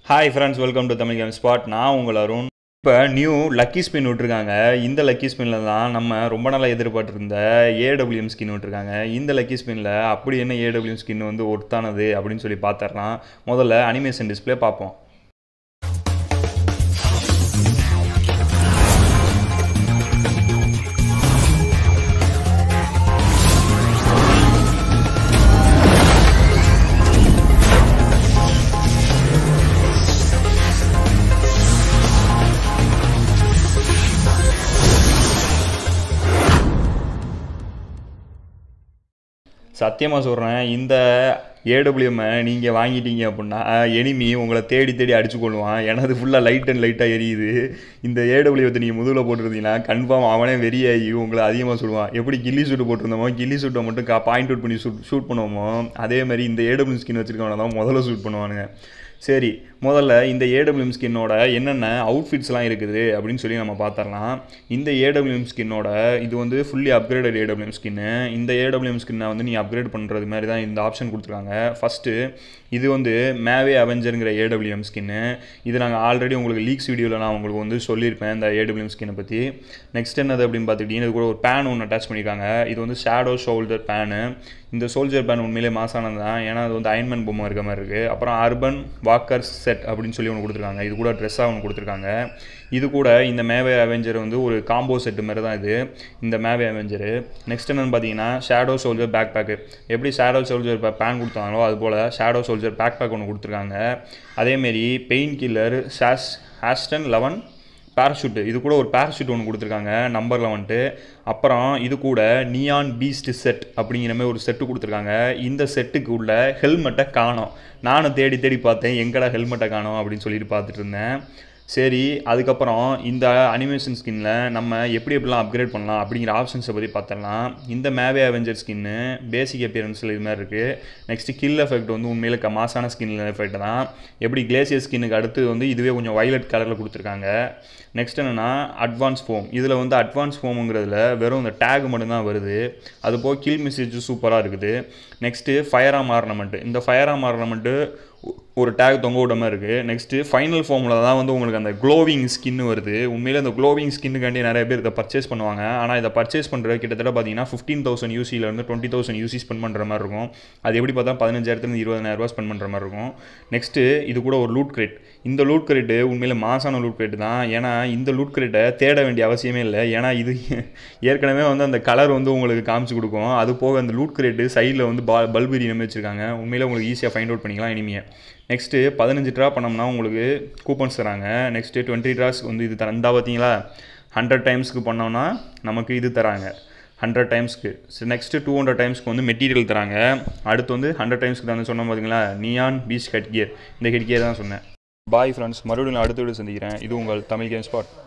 hi friends welcome to Tamil game spot நான் உங்கள் அருண் இப்போ நியூ லக்கி ஸ்பின் விட்ருக்காங்க இந்த லக்கி ஸ்பின்னில் தான் நம்ம ரொம்ப நாளாக எதிர்பார்த்துருந்த ஏடபிள்யூஎம் ஸ்கின் விட்ருக்காங்க இந்த லக்கி ஸ்பின்னில் அப்படி என்ன ஏடபிள்யூஎம் ஸ்கின் வந்து ஒர்த்தானது அப்படின்னு சொல்லி பார்த்துடலாம் முதல்ல அனிமேஷன் டிஸ்ப்ளே பார்ப்போம் சத்தியமாக சொல்கிறேன் இந்த ஏடபிள்யூஎம்மை நீங்கள் வாங்கிட்டீங்க அப்படின்னா எனிமி உங்களை தேடி தேடி அடிச்சு கொள்வான் எனது ஃபுல்லாக லைட் அண்ட் லைட்டாக எரியுது இந்த ஏடபிள்யூத்தை நீங்கள் முதுகில் போட்டிருந்தீங்கன்னா கன்ஃபார்ம் அவனே வெறியாகி உங்களை அதிகமாக சொல்லுவான் எப்படி கில்லி சூட்டு போட்டிருந்தோமோ கில்லி சூட்டை மட்டும் கா பாயிண்ட் அவுட் பண்ணி ஷூட் ஷூட் பண்ணுவோமோ அதே மாதிரி இந்த ஏடபிள்யூ ஸ்கின் வச்சுருக்கவனை தான் முதல்ல ஷூட் பண்ணுவானுங்க சரி முதல்ல இந்த ஏடபிள்யூஎம் ஸ்கின்னோட என்னென்ன அவுட்ஃபிட்ஸ்லாம் இருக்குது அப்படின்னு சொல்லி நம்ம பார்த்துடலாம் இந்த ஏடபிள்யூஎம் ஸ்கின்னோட இது வந்து ஃபுல்லி அப்கிரேடட் ஏடபிள்யூஎம் ஸ்கின்னு இந்த ஏடபிள்யூஎம் ஸ்கின்னை வந்து நீ அப்கிரேட் பண்ணுறது மாதிரி தான் இந்த ஆப்ஷன் கொடுத்துருக்காங்க ஃபஸ்ட்டு இது வந்து மேவே அவெஞ்சருங்கிற ஏடபிள்யூஎம் ஸ்கின்னு இது நாங்கள் ஆல்ரெடி உங்களுக்கு லீக்ஸ் வீடியோவில் நான் உங்களுக்கு வந்து சொல்லியிருப்பேன் இந்த ஏடபிள்யூஎம் ஸ்கின்னை பற்றி நெக்ஸ்ட் என்னது அப்படின்னு பார்த்துக்கிட்டிங்கன்னா இது கூட ஒரு பேன் ஒன்று அட்டாச் பண்ணியிருக்காங்க இது வந்து ஷேடோ ஷோல்டர் பேனு இந்த சோல்ஜர் பேன் உண்மையிலே மாசானது தான் ஏன்னா அது வந்து அயன்மேன் பொம்மை இருக்க மாதிரி இருக்குது அப்புறம் அர்பன் வாக்கர் செட் அப்படின்னு சொல்லி ஒன்று கொடுத்துருக்காங்க இது கூட ட்ரெஸ்ஸாக ஒன்று கொடுத்துருக்காங்க இது கூட இந்த மேவே அவெஞ்சர் வந்து ஒரு காம்போ செட்டு மாதிரி தான் இது இந்த மேவே அவெஞ்சரு நெக்ஸ்ட் என்னென்னு பார்த்தீங்கன்னா ஷேடோ சோல்ஜர் பேக் பேக்கு எப்படி ஷேடோ சோல்ஜர் பேன் கொடுத்தாங்களோ அது போல் ஷேடோ சோல்ஜர் பேக் பேக் ஒன்று கொடுத்துருக்காங்க அதேமாரி பெயின் கில்லர் ஷாஸ் ஹாஸ்டன் லெவன் பேராஷூட்டு இது கூட ஒரு பேராஷூட் ஒன்று கொடுத்துருக்காங்க நம்பரில் வந்துட்டு அப்புறம் இது கூட நியான் பீஸ்ட் செட் அப்படிங்கிற மாதிரி ஒரு செட்டு கொடுத்துருக்காங்க இந்த செட்டுக்கு உள்ள ஹெல்மெட்டை காணோம் நானும் தேடி தேடி பார்த்தேன் எங்கடா ஹெல்மெட்டை காணோம் அப்படின்னு சொல்லிட்டு பார்த்துட்டு இருந்தேன் சரி அதுக்கப்புறம் இந்த அனிமேஷன் ஸ்கின்னில் நம்ம எப்படி எப்படிலாம் அப்கிரேட் பண்ணலாம் அப்படிங்கிற ஆப்ஷன்ஸை பற்றி பார்த்துடலாம் இந்த மேவே அவெஞ்சர் ஸ்கின்னு பேசிக் அப்பியரன்ஸில் இது மாதிரி இருக்குது நெக்ஸ்ட்டு கில் எஃபெக்ட் வந்து உண்மையில் க மாசான ஸ்கின் எஃபெக்ட் தான் எப்படி கிளேசியர் ஸ்கின்னுக்கு அடுத்து வந்து இதுவே கொஞ்சம் வைலட் கலரில் கொடுத்துருக்காங்க நெக்ஸ்ட் என்னென்னா அட்வான்ஸ் ஃபோம் இதில் வந்து அட்வான்ஸ் ஃபோமுங்கிறதுல வெறும் இந்த டேக் மட்டும்தான் வருது அது போக கில் மெசேஜ் சூப்பராக இருக்குது நெக்ஸ்ட்டு ஃபயர் ஆம் ஆர்னமெண்ட்டு இந்த ஃபயர் ஆம் ஆர்னமெண்ட்டு ஒரு டேக் தொங்க விட மாதிரி இருக்குது நெக்ஸ்ட்டு ஃபைனல் ஃபார்மில் தான் வந்து உங்களுக்கு அந்த க்ளோவிங் ஸ்கின் வருது உண்மையிலே அந்த க்ளோவிங் ஸ்கின்னுக்காண்டி நிறைய பேர் இதை பர்ச்சேஸ் பண்ணுவாங்க ஆனால் இதை பர்ச்சேஸ் பண்ணுறது கிட்டத்தட்ட பார்த்தீங்கன்னா ஃபிஃப்டீன் தௌசண்ட் யூசியிலேருந்து டுவெண்ட்டி தௌசண்ட் யூசி ஸ்பெண்ட் பண்ணுற மாதிரி இருக்கும் அது எப்படி பார்த்தா பதினஞ்சாயிரத்துலேருந்து இருபதாயிரரூபா ஸ்பெண்ட் பண்ணுற மாதிரி இருக்கும் நெக்ஸ்ட்டு இது கூட ஒரு லூட் கிரேட் இந்த லூட் கிரேட்டு உண்மையில் மாசான லூட் கிரேட் தான் ஏன்னா இந்த லூட் கிரேட்டை தேட வேண்டிய அவசியமே இல்லை ஏன்னா இது ஏற்கனவே வந்து அந்த கலர் வந்து உங்களுக்கு காமிச்சு கொடுக்கும் அது போக அந்த லூட் கிரேட்டு சைடில் வந்து பா பல்பு நம்ம வச்சுருக்காங்க உண்மையில் உங்களுக்கு ஈஸியாக ஃபைண்ட் அவுட் பண்ணிக்கலாம் இனிமையை நெக்ஸ்ட்டு பதினஞ்சு ட்ரா பண்ணோம்னா உங்களுக்கு கூப்பன்ஸ் தராங்க நெக்ஸ்ட்டு டுவெண்ட்டி ட்ராஸ் வந்து இது தந்தா பார்த்தீங்களா ஹண்ட்ரட் டைம்ஸ்க்கு பண்ணோம்னா நமக்கு இது தராங்க ஹண்ட்ரட் டைம்ஸ்க்கு நெக்ஸ்ட்டு டூ ஹண்ட்ரட் டைம்ஸ்க்கு வந்து மெட்டீரியல் தராங்க அடுத்து வந்து ஹண்ட்ரட் டைம்ஸ்க்கு தான் சொன்னோம் பார்த்தீங்களா நியான் பீச் ஹெட் கியர் இந்த ஹெட் கியர் தான் சொன்னேன் பாய் ஃப்ரெண்ட்ஸ் மறுபடியும் நான் அடுத்த வீடு சந்திக்கிறேன் இது உங்கள் தமிழ் கேம் ஸ்பாட்